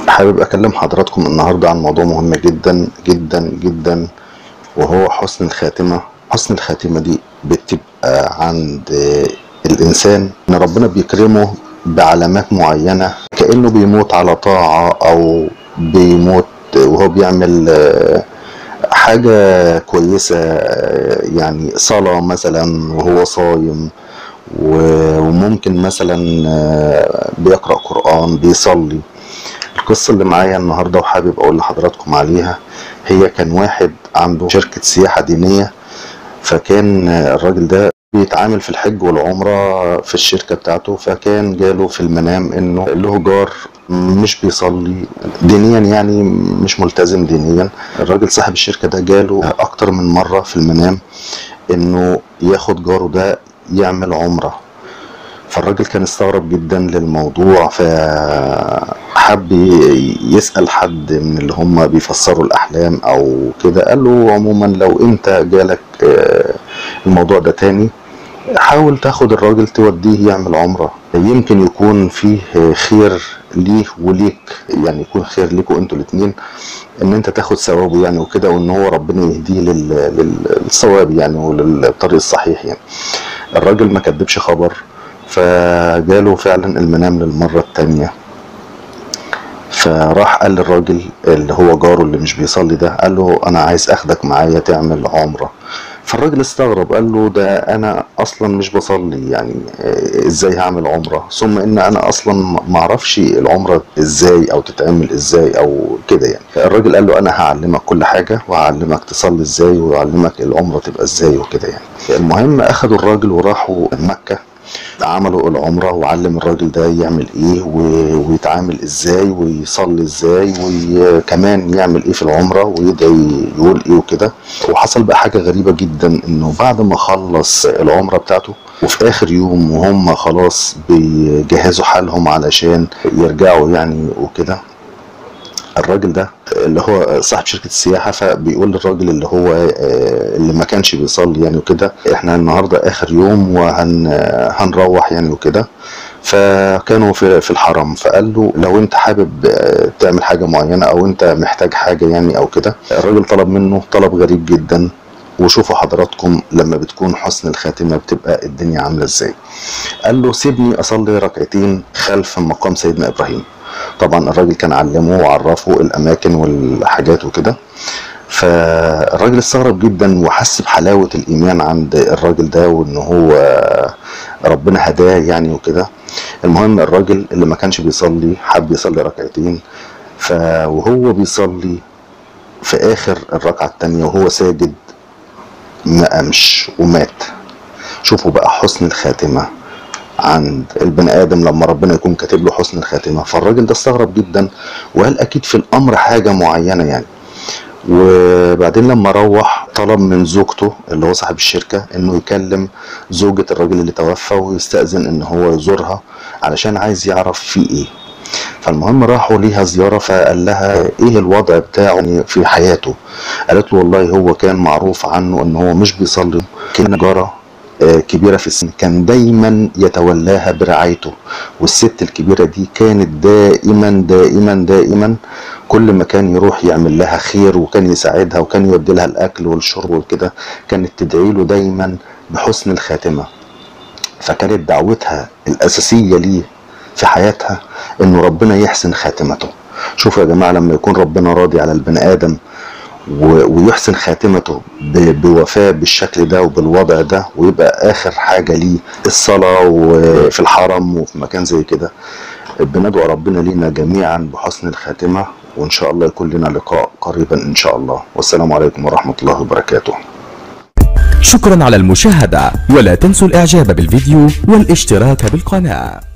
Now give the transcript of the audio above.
حابب اكلم حضراتكم النهارده عن موضوع مهم جدا جدا جدا وهو حسن الخاتمه حسن الخاتمه دي بتبقى عند الانسان ان ربنا بيكرمه بعلامات معينه كانه بيموت على طاعه او بيموت وهو بيعمل حاجه كويسه يعني صلاه مثلا وهو صايم وممكن مثلا بيقرا قران بيصلي القصة اللي معايا النهاردة وحابب أقول لحضراتكم عليها هي كان واحد عنده شركة سياحة دينية فكان الراجل ده بيتعامل في الحج والعمرة في الشركة بتاعته فكان جاله في المنام انه له جار مش بيصلي دينيا يعني مش ملتزم دينيا الراجل صاحب الشركة ده جاله اكتر من مرة في المنام انه ياخد جاره ده يعمل عمره فالراجل كان استغرب جدا للموضوع فحب يسأل حد من اللي هم بيفسروا الأحلام أو كده قال له عموما لو أنت جالك الموضوع ده تاني حاول تاخد الراجل توديه يعمل عمرة يمكن يكون فيه خير ليه وليك يعني يكون خير ليكوا انتوا الاتنين ان انت تاخد ثوابه يعني وكده وان هو ربنا يهديه للصواب يعني وللطريق الصحيح يعني الراجل ما كدبش خبر فجاله فعلا المنام للمرة التانية فراح قال للراجل اللي هو جاره اللي مش بيصلي ده قال له انا عايز اخدك معايا تعمل عمرة فالراجل استغرب قال له ده انا اصلا مش بصلي يعني ازاي هعمل عمرة ثم ان انا اصلا معرفش العمرة ازاي او تتعمل ازاي او كده يعني الراجل قال له انا هعلمك كل حاجة وهعلمك تصلي ازاي وهعلمك العمرة تبقى ازاي وكده يعني المهم اخدوا الراجل وراحوا مكة عملوا العمرة وعلم الراجل ده يعمل ايه ويتعامل ازاي ويصلي ازاي وكمان يعمل ايه في العمرة ويدعي يقول ايه وكده وحصل بقى حاجة غريبة جدا انه بعد ما خلص العمرة بتاعته وفي اخر يوم وهم خلاص بيجهزوا حالهم علشان يرجعوا يعني وكده الراجل ده اللي هو صاحب شركة السياحة فبيقول للراجل اللي هو اللي ما كانش بيصلي يعني وكده احنا النهاردة اخر يوم وهنروح يعني وكده فكانوا في, في الحرم فقال له لو انت حابب تعمل حاجة معينة او انت محتاج حاجة يعني او كده الراجل طلب منه طلب غريب جدا وشوفوا حضراتكم لما بتكون حسن الخاتمة بتبقى الدنيا عاملة ازاي قال له سيبني اصلي ركعتين خلف مقام سيدنا ابراهيم طبعا الراجل كان علمه وعرفه الاماكن والحاجات وكده فالراجل استغرب جدا وحس بحلاوة الإيمان عند الراجل ده وإن هو ربنا هداه يعني وكده المهم الراجل اللي ما كانش بيصلي حب يصلي ركعتين فوهو بيصلي في آخر الركعة التانية وهو ساجد ما قامش ومات شوفوا بقى حسن الخاتمه عند البني ادم لما ربنا يكون كاتب له حسن الخاتمه فالراجل ده استغرب جدا وقال اكيد في الامر حاجه معينه يعني وبعدين لما روح طلب من زوجته اللي هو صاحب الشركه انه يكلم زوجة الراجل اللي توفى ويستأذن ان هو يزورها علشان عايز يعرف في ايه فالمهم راحوا ليها زيارة فقال لها ايه الوضع بتاعه في حياته قالت له والله هو كان معروف عنه ان هو مش بيصلي كان جارة كبيرة في السن كان دايما يتولاها برعايته والست الكبيرة دي كانت دائما دائما دائما كل ما كان يروح يعمل لها خير وكان يساعدها وكان يودي لها الأكل والشرب وكده كانت تدعي له دايما بحسن الخاتمة فكانت دعوتها الأساسية ليه في حياتها إنه ربنا يحسن خاتمته شوفوا يا جماعة لما يكون ربنا راضي على البني آدم ويحسن خاتمته بوفاء بالشكل ده وبالوضع ده ويبقى اخر حاجه ليه الصلاه وفي الحرم وفي مكان زي كده بندعو ربنا لينا جميعا بحسن الخاتمه وان شاء الله يكون لنا لقاء قريبا ان شاء الله والسلام عليكم ورحمه الله وبركاته شكرا على المشاهده ولا تنسوا الاعجاب بالفيديو والاشتراك بالقناه